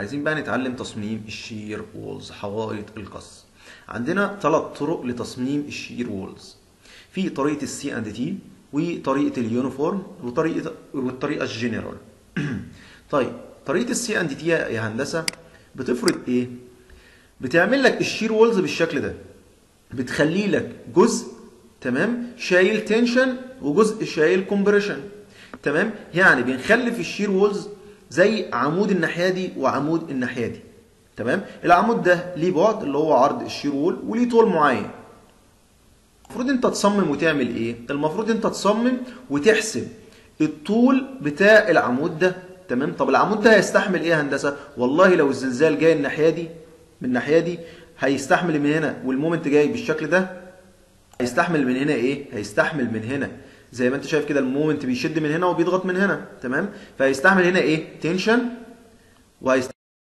عايزين بقى نتعلم تصميم الشير وولز حوائط القص عندنا ثلاث طرق لتصميم الشير وولز في طريقه السي اند تي وطريقه اليونيفورم وطريقه والطريقه الجنرال طيب طريقه السي اند تي يا هندسه بتفرض ايه بتعمل لك الشير وولز بالشكل ده بتخلي لك جزء تمام شايل تنشن وجزء شايل كومبريشن تمام يعني بنخلي في الشير وولز زي عمود الناحيه دي وعمود الناحيه دي تمام العمود ده ليه بعد اللي هو عرض الشير وول وليه طول معين المفروض انت تصمم وتعمل ايه المفروض انت تصمم وتحسب الطول بتاع العمود ده تمام طب العمود ده هيستحمل ايه يا هندسه والله لو الزلزال جاي الناحيه دي من الناحيه دي هيستحمل من هنا والمومنت جاي بالشكل ده هيستحمل من هنا ايه هيستحمل من هنا زي ما انت شايف كده المومنت بيشد من هنا وبيضغط من هنا تمام فهيستحمل هنا ايه تنشن وهيستحمل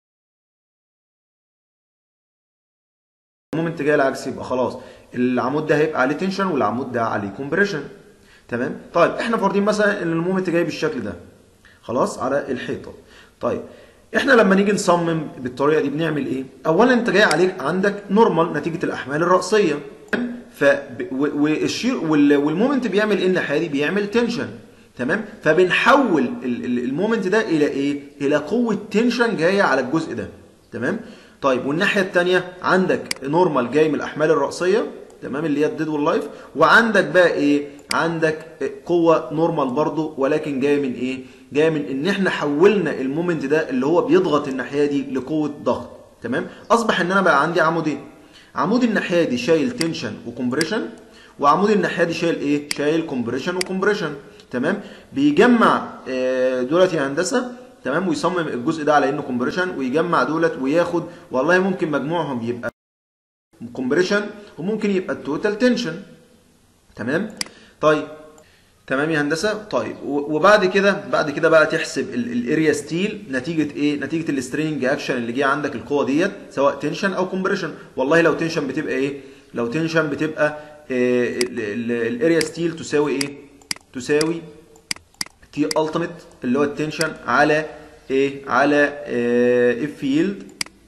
المومنت جاي العكس يبقى خلاص العمود ده هيبقى عليه تنشن والعمود ده عليه كومبريشن تمام طيب احنا فارضين مثلا ان المومنت جاي بالشكل ده خلاص على الحيطه طيب احنا لما نيجي نصمم بالطريقه دي بنعمل ايه اولا انت جاي عليك عندك نورمال نتيجه الاحمال الراسيه ف والشير والمومنت بيعمل ايه الناحيه دي بيعمل تنشن تمام فبنحول المومنت ده الى ايه الى قوه تنشن جايه على الجزء ده تمام طيب والناحيه الثانيه عندك نورمال جاي من الاحمال الراسيه تمام اللي هي الديد واللايف وعندك بقى ايه عندك قوه نورمال برضو ولكن جايه من ايه جايه من ان احنا حولنا المومنت ده اللي هو بيضغط الناحيه دي لقوه ضغط تمام اصبح ان انا بقى عندي عمودين عمود الناحيه دي شايل تنشن وكمبريشن وعمود الناحيه دي شايل ايه شايل كومبريشن وكمبريشن تمام بيجمع دولت يا هندسه تمام ويصمم الجزء ده على انه كومبريشن ويجمع دولت وياخد والله ممكن مجموعهم يبقى كومبريشن وممكن يبقى التوتال تنشن تمام طيب تمام يا هندسه طيب وبعد كده بعد كده بقى تحسب الاريا ستيل نتيجه ايه نتيجه السترينج اكشن اللي جه عندك القوه ديت سواء تنشن او كومبريشن والله لو تنشن بتبقى ايه لو تنشن بتبقى إيه الاريا ستيل تساوي ايه تساوي تي التيميت اللي هو التنشن على ايه على إيه اف يلد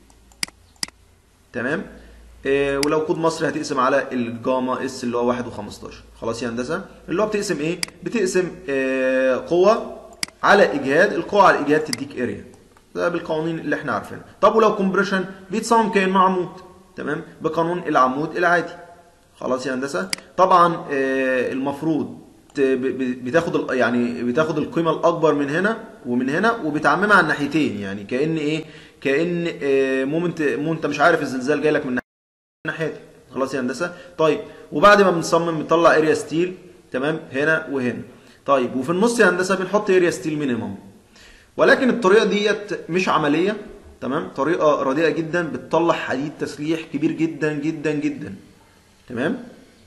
تمام إيه ولو كود مصري هتقسم على الجاما اس اللي هو 1 و15 خلاص يا هندسه اللي هو بتقسم ايه بتقسم إيه قوه على اجهاد القوه على الاجهاد تديك اريا ده بالقوانين اللي احنا عارفينها طب ولو كومبريشن بيتصمم كانه عمود تمام بقانون العمود العادي خلاص يا هندسه طبعا إيه المفروض بتاخد يعني بتاخد القيمه الاكبر من هنا ومن هنا وبتعممها على الناحيتين يعني كان ايه كان إيه مومنت انت مش عارف الزلزال جاي لك من ناحيتي خلاص يا هندسه طيب وبعد ما بنصمم بنطلع اريا ستيل تمام هنا وهنا طيب وفي النص يا هندسه بنحط اريا ستيل مينيمم ولكن الطريقه ديت مش عمليه تمام طريقه رديئه جدا بتطلع حديد تسليح كبير جدا جدا جدا تمام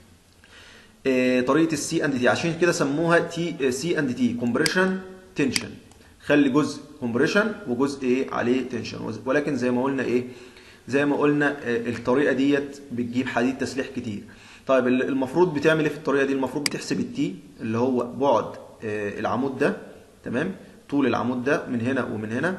آه طريقه السي اند تي عشان كده سموها تي سي اند تي كومبريشن تنشن خلي جزء كومبريشن وجزء ايه عليه تنشن ولكن زي ما قلنا ايه زي ما قلنا الطريقه ديت بتجيب حديد تسليح كتير طيب المفروض بتعمل ايه في الطريقه دي المفروض بتحسب التي اللي هو بعد العمود ده تمام طول العمود ده من هنا ومن هنا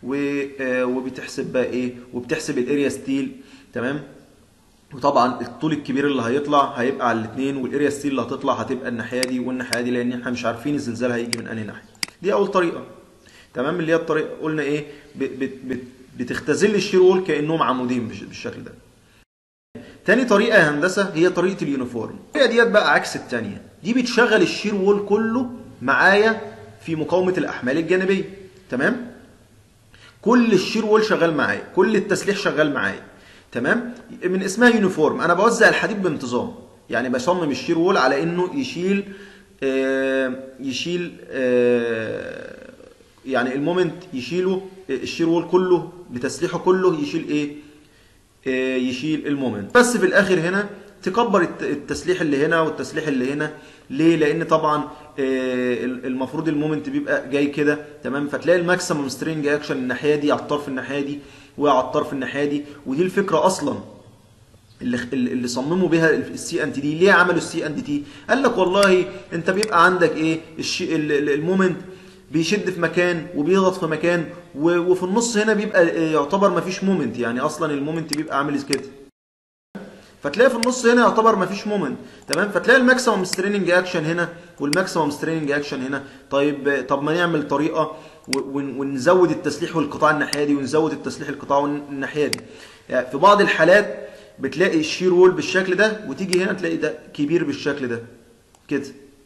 وبتحسب بقى ايه وبتحسب الاريا ستيل تمام وطبعا الطول الكبير اللي هيطلع هيبقى على الاثنين والاريا ستيل اللي هتطلع هتبقى الناحيه دي والناحيه دي لان احنا مش عارفين الزلزال هيجي من انهي ناحيه دي اول طريقه تمام اللي هي الطريقه قلنا ايه بت بت بتختزل الشير وول كانهم عمودين بالشكل ده تاني طريقه يا هندسه هي طريقه اليونيفورم الطريقه ديت بقى عكس الثانيه دي بتشغل الشير وول كله معايا في مقاومه الاحمال الجانبيه تمام كل الشير وول شغال معايا كل التسليح شغال معايا تمام من اسمها يونيفورم انا بوزع الحديد بانتظام يعني بصمم الشير وول على انه يشيل آه يشيل آه يعني المومنت يشيله الشير وول كله بتسليحه كله يشيل ايه آه يشيل المومنت بس في الاخر هنا تكبر التسليح اللي هنا والتسليح اللي هنا ليه لان طبعا آه المفروض المومنت بيبقى جاي كده تمام فتلاقي الماكسيمم سترينج اكشن الناحيه دي على الطرف الناحيه دي وعلى الطرف الناحيه دي ودي الفكره اصلا اللي اللي صمموا بها السي ان تي دي ليه عملوا السي ان تي قال لك والله انت بيبقى عندك ايه المومنت بيشد في مكان وبيضغط في مكان و- وفي النص هنا بيبقى آه، يعتبر مفيش مومنت يعني اصلا المومنت بيبقى عامل كده فتلاقي في النص هنا يعتبر مفيش مومنت تمام فتلاقي الماكسيمم ستريننج اكشن هنا والماكسيمم ستريننج اكشن هنا طيب طب ما نعمل طريقه و- ون- ونزود التسليح والقطاع الناحيه دي ونزود التسليح القطاع الناحيه دي يعني في بعض الحالات بتلاقي الشير وول بالشكل ده وتيجي هنا تلاقي ده كبير بالشكل ده كده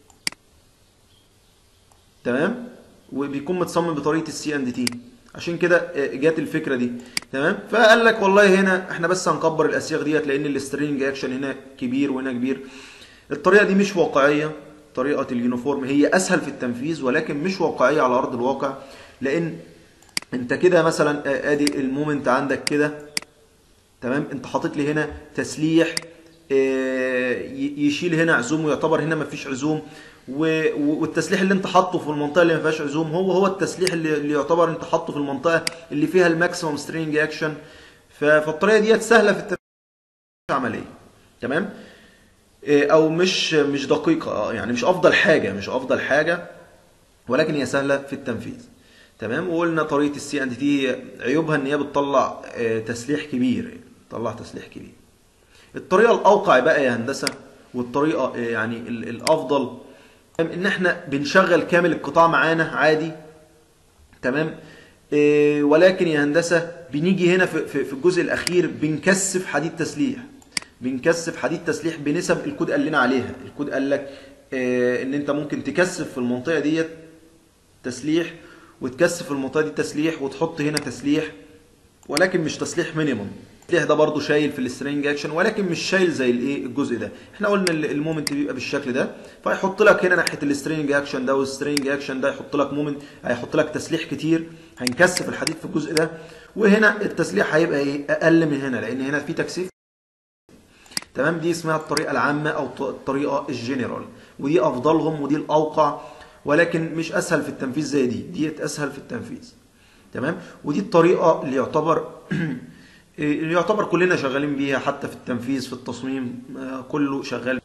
تمام وبيكون متصمم بطريقه السي اند تي عشان كده آه، جات الفكره دي تمام فقال لك والله هنا احنا بس هنكبر الاسياغ ديت لان السترينج اكشن هنا كبير وهنا كبير الطريقه دي مش واقعيه طريقه اليونيفورم هي اسهل في التنفيذ ولكن مش واقعيه على ارض الواقع لان انت كده مثلا آه، ادي المومنت عندك كده تمام انت حاطط لي هنا تسليح آه، ي- يشيل هنا عزوم ويعتبر هنا مفيش عزوم و- و- والتسليح اللي انت حاطه في المنطقه اللي ما فيهاش عزوم هو هو التسليح اللي, اللي يعتبر انت حاطه في المنطقه اللي فيها الماكسيمم سترينج اكشن فالطريقه ديت سهله في التنفيذ عمليه تمام آه، او مش مش دقيقه آه، يعني مش افضل حاجه مش افضل حاجه ولكن هي سهله في التنفيذ تمام وقلنا طريقه السي اند تي عيوبها ان هي بتطلع آه، تسليح كبير بتطلع تسليح كبير الطريقه الاوقع بقى يا هندسه والطريقه آه، يعني ال- الافضل ان احنا بنشغل كامل القطاع معانا عادي تمام إيه ولكن يا هندسه بنيجي هنا في, في, في الجزء الاخير بنكثف حديد تسليح بنكثف حديد تسليح بنسب الكود قال لنا عليها الكود قال لك إيه ان انت ممكن تكثف في المنطقه ديت تسليح وتكثف في المنطقه دي تسليح وتحط هنا تسليح ولكن مش تسليح مينيمم التسليح ده برضو شايل في السترينج اكشن ولكن مش شايل زي الايه الجزء ده احنا قلنا ال- المومنت بيبقى بالشكل ده فيحط لك هنا ناحيه السترينج اكشن ده والسترينج اكشن ده يحط لك مومنت هيحط لك تسليح كتير هنكثف الحديد في الجزء ده وهنا التسليح هيبقى ايه اقل من هنا لان هنا في تكثيف تمام دي اسمها الطريقه العامه او ط- الطريقه الجنرال ودي افضلهم ودي الاوقع ولكن مش اسهل في التنفيذ زي دي ديت اسهل في التنفيذ تمام ودي الطريقه اللي يعتبر اللي يعتبر كلنا شغالين بيها حتى في التنفيذ في التصميم آه، كله شغال